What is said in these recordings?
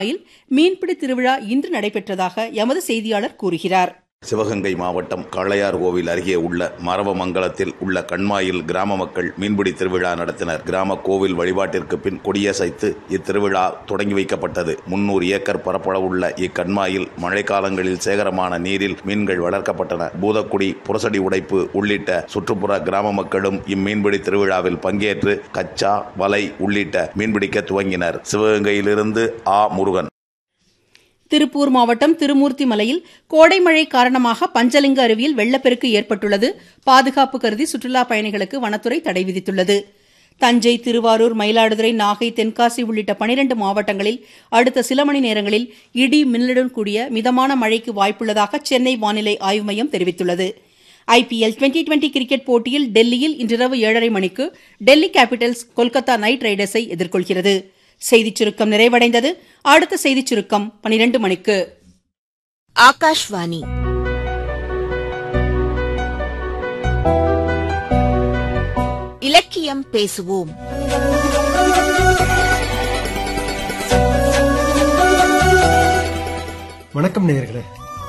மீன்பிடி திருவிழா இன்று நடைபெற்றதாக எமது செய்தியாளர் கூறுகிறார் சிவகங்கை மாவட்டம் காளையார் கோவில் அருகே உள்ள மரவமங்கலத்தில் உள்ள கண்மாயில் கிராம மக்கள் மீன்பிடி திருவிழா நடத்தினர் கிராம கோவில் வழிபாட்டிற்கு பின் கொடியசைத்து இத்திருவிழா தொடங்கி வைக்கப்பட்டது முன்னூறு ஏக்கர் பரப்பளவுள்ள இக்கண்மாயில் மழைக்காலங்களில் சேகரமான நீரில் மீன்கள் வளர்க்கப்பட்டன பூதக்குடி புரசடி உடைப்பு உள்ளிட்ட சுற்றுப்புற கிராம மக்களும் இம்மீன்பிடி திருவிழாவில் பங்கேற்று கச்சா வலை உள்ளிட்ட மீன்பிடிக்க துவங்கினர் சிவகங்கையிலிருந்து ஆ முருகன் திருப்பூர் மாவட்டம் திருமூர்த்தி மலையில் கோடை மழை காரணமாக பஞ்சலிங்க அருவியில் வெள்ளப்பெருக்கு ஏற்பட்டுள்ளது பாதுகாப்பு கருதி சுற்றுலாப் பயணிகளுக்கு வனத்துறை தடை விதித்துள்ளது தஞ்சை திருவாரூர் மயிலாடுதுறை நாகை தென்காசி உள்ளிட்ட பனிரண்டு மாவட்டங்களில் அடுத்த சில மணி நேரங்களில் இடி மின்னலுடன் கூடிய மிதமான மழைக்கு வாய்ப்புள்ளதாக சென்னை வானிலை ஆய்வு மையம் தெரிவித்துள்ளது ஐபிஎல் டுவெண்டி டுவெண்டி கிரிக்கெட் போட்டியில் டெல்லியில் இன்றிரவு ஏழரை மணிக்கு டெல்லி கேபிட்டல்ஸ் கொல்கத்தா நைட் ரைடர்ஸை எதிர்கொள்கிறது செய்திச் சுருக்கம் நிறைவடைந்தது அடுத்த செய்திச் சுருக்கம் பனிரெண்டு மணிக்கு ஆகாஷ்வாணி இலக்கியம் பேசுவோம் வணக்கம் நேயர்களே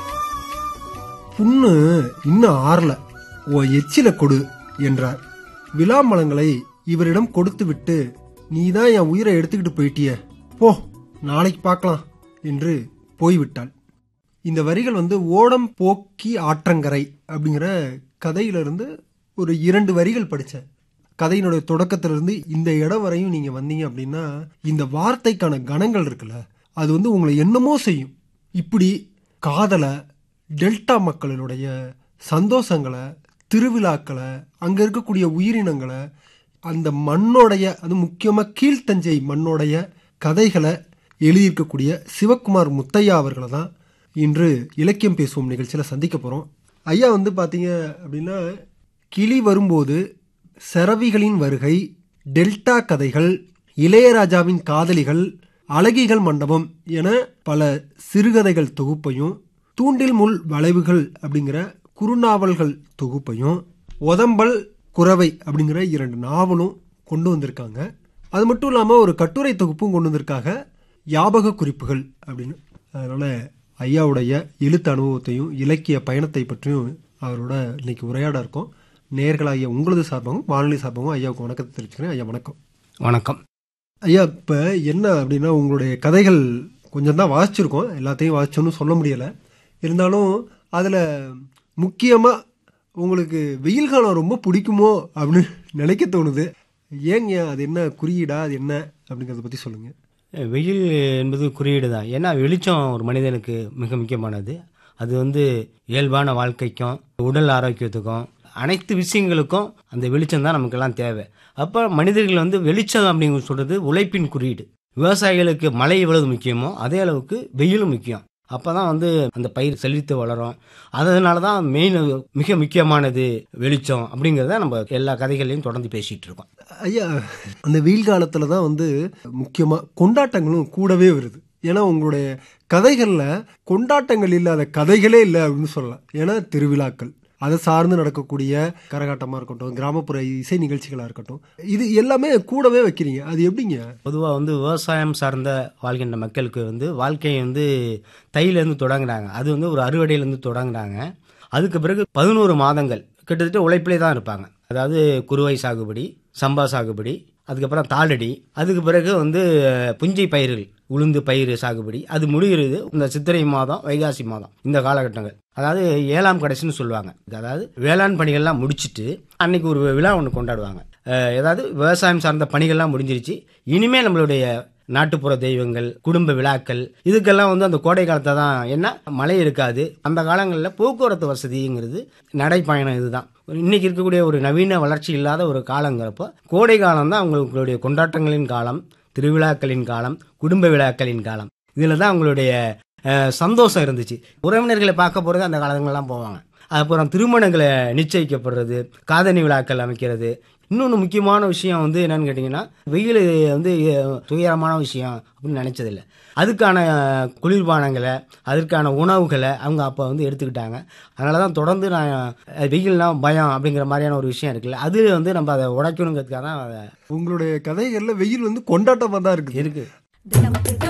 புண்ணு இன்னும் ஆறல ஓ எச்சில கொடு என்றார் விளாமலங்களை இவரிடம் கொடுத்துவிட்டு நீதான் என் உயிரை எடுத்துக்கிட்டு போயிட்டிய போ நாளைக்கு பார்க்கலாம் என்று போய்விட்டாள் இந்த வரிகள் வந்து ஓடம் போக்கி ஆற்றங்கரை அப்படிங்கிற கதையிலிருந்து ஒரு இரண்டு வரிகள் படித்தேன் கதையினுடைய தொடக்கத்திலிருந்து இந்த இடம் வரையும் நீங்க வந்தீங்க அப்படின்னா இந்த வார்த்தைக்கான கணங்கள் இருக்குல்ல அது வந்து உங்களை என்னமோ செய்யும் இப்படி காதலை டெல்டா மக்களினுடைய சந்தோஷங்களை திருவிழாக்களை அங்க இருக்கக்கூடிய உயிரினங்களை அந்த மண்ணோடைய அது முக்கியமா கீழ்த்தஞ்சை மண்ணோடைய கதைகளை எழுதியிருக்கக்கூடிய சிவகுமார் முத்தையா அவர்களை தான் இன்று இலக்கியம் பேசுவோம் நிகழ்ச்சியில் சந்திக்க போகிறோம் ஐயா வந்து பார்த்தீங்க அப்படின்னா கிளி வரும்போது செரவிகளின் வருகை டெல்டா கதைகள் இளையராஜாவின் காதலிகள் அழகிகள் மண்டபம் என பல சிறுகதைகள் தொகுப்பையும் தூண்டில் முள் வளைவுகள் அப்படிங்கிற குறுநாவல்கள் தொகுப்பையும் ஒதம்பல் குறவை அப்படிங்கிற இரண்டு நாவலும் கொண்டு வந்திருக்காங்க அது மட்டும் இல்லாமல் ஒரு கட்டுரை தொகுப்பும் கொண்டு வந்திருக்காங்க ஞாபக குறிப்புகள் அப்படின்னு அதனால ஐயாவுடைய எழுத்து அனுபவத்தையும் இலக்கிய பயணத்தை பற்றியும் அவரோட இன்னைக்கு உரையாட இருக்கோம் நேர்களாகிய உங்களது சார்பாகவும் வானொலி சார்பாகவும் ஐயாவுக்கு வணக்கத்தை தெரிவிச்சுக்கிறேன் ஐயா வணக்கம் வணக்கம் ஐயா இப்போ என்ன அப்படின்னா உங்களுடைய கதைகள் கொஞ்சம் தான் வாசிச்சிருக்கோம் எல்லாத்தையும் வாசிச்சோன்னு சொல்ல முடியலை இருந்தாலும் அதில் முக்கியமாக உங்களுக்கு வெயில் காலம் ரொம்ப பிடிக்குமோ அப்படின்னு நினைக்க தோணுது ஏங்க அது என்ன குறியீடா அது என்ன அப்படிங்கிறத பற்றி சொல்லுங்கள் வெயில் என்பது குறியீடு தான் ஏன்னா வெளிச்சம் ஒரு மனிதனுக்கு மிக முக்கியமானது அது வந்து இயல்பான வாழ்க்கைக்கும் உடல் ஆரோக்கியத்துக்கும் அனைத்து விஷயங்களுக்கும் அந்த வெளிச்சம் தான் நமக்கெல்லாம் தேவை அப்போ மனிதர்கள் வந்து வெளிச்சம் அப்படிங்கிற சொல்கிறது உழைப்பின் குறியீடு விவசாயிகளுக்கு மழை எவ்வளவு முக்கியமோ அதே அளவுக்கு வெயிலும் முக்கியம் அப்போ தான் வந்து அந்த பயிர் செழித்து வளரும் அதனால தான் மெயின் மிக முக்கியமானது வெளிச்சம் அப்படிங்கிறத நம்ம எல்லா கதைகளையும் தொடர்ந்து பேசிகிட்டு இருக்கோம் ஐயா அந்த வெயில் காலத்தில் தான் வந்து முக்கியமாக கொண்டாட்டங்களும் கூடவே வருது ஏன்னா உங்களுடைய கதைகளில் கொண்டாட்டங்கள் இல்லாத கதைகளே இல்லை அப்படின்னு சொல்லலாம் ஏன்னா திருவிழாக்கள் அதை சார்ந்து நடக்கக்கூடிய கரகாட்டமாக இருக்கட்டும் கிராமப்புற இசை நிகழ்ச்சிகளாக இருக்கட்டும் இது எல்லாமே கூடவே வைக்கிறீங்க அது எப்படிங்க பொதுவாக வந்து விவசாயம் சார்ந்த வாழ்கின்ற மக்களுக்கு வந்து வாழ்க்கையை வந்து தையிலேருந்து தொடங்குறாங்க அது வந்து ஒரு அறுவடையிலேருந்து தொடங்குறாங்க அதுக்கு பிறகு பதினோரு மாதங்கள் கிட்டத்தட்ட உழைப்பிலே தான் இருப்பாங்க அதாவது குறுவை சாகுபடி சம்பா சாகுபடி அதுக்கப்புறம் தாளடி அதுக்கு பிறகு வந்து புஞ்சை பயிர்கள் உளுந்து பயிர் சாகுபடி அது முடிகிறது இந்த சித்திரை மாதம் வைகாசி மாதம் இந்த காலகட்டங்கள் அதாவது ஏழாம் கடைசின்னு சொல்லுவாங்க அதாவது வேளாண் பணிகள்லாம் முடிச்சுட்டு அன்னைக்கு ஒரு விழா ஒன்று கொண்டாடுவாங்க அஹ் ஏதாவது விவசாயம் சார்ந்த பணிகள்லாம் முடிஞ்சிருச்சு இனிமேல் நம்மளுடைய நாட்டுப்புற தெய்வங்கள் குடும்ப விழாக்கள் இதுக்கெல்லாம் வந்து அந்த கோடை காலத்தை தான் என்ன மழை இருக்காது அந்த காலங்களில் போக்குவரத்து வசதிங்கிறது நடைப்பயணம் இதுதான் இன்னைக்கு இருக்கக்கூடிய ஒரு நவீன வளர்ச்சி இல்லாத ஒரு காலங்கிறப்போ கோடை காலம் தான் உங்களுடைய கொண்டாட்டங்களின் காலம் திருவிழாக்களின் காலம் குடும்ப விழாக்களின் காலம் இதில் தான் அவங்களுடைய அஹ், சந்தோஷம் இருந்துச்சு உறவினர்களை பார்க்க போகிறது அந்த காலங்கள்லாம் போவாங்க அப்புறம் திருமணங்களை நிச்சயிக்கப்படுறது காதணி விழாக்கள் அமைக்கிறது இன்னொன்று முக்கியமான விஷயம் வந்து என்னன்னு கேட்டிங்கன்னா வெயில் வந்து அஹ், துயரமான விஷயம் அப்படின்னு நினச்சதில்லை அதுக்கான குளிர்பானங்களை அதற்கான உணவுகளை அவங்க அப்போ வந்து எடுத்துக்கிட்டாங்க அதனால தான் தொடர்ந்து நான் அஹ், வெயில்னா பயம் அப்படிங்கிற மாதிரியான ஒரு விஷயம் இருக்குல்ல அது வந்து நம்ம அதை உடைக்கணுங்கிறதுக்காக தான் அதை உங்களுடைய கதைகளில் வெயில் வந்து கொண்டாட்டமாக தான் இருக்குது இருக்குது தினம் தினம்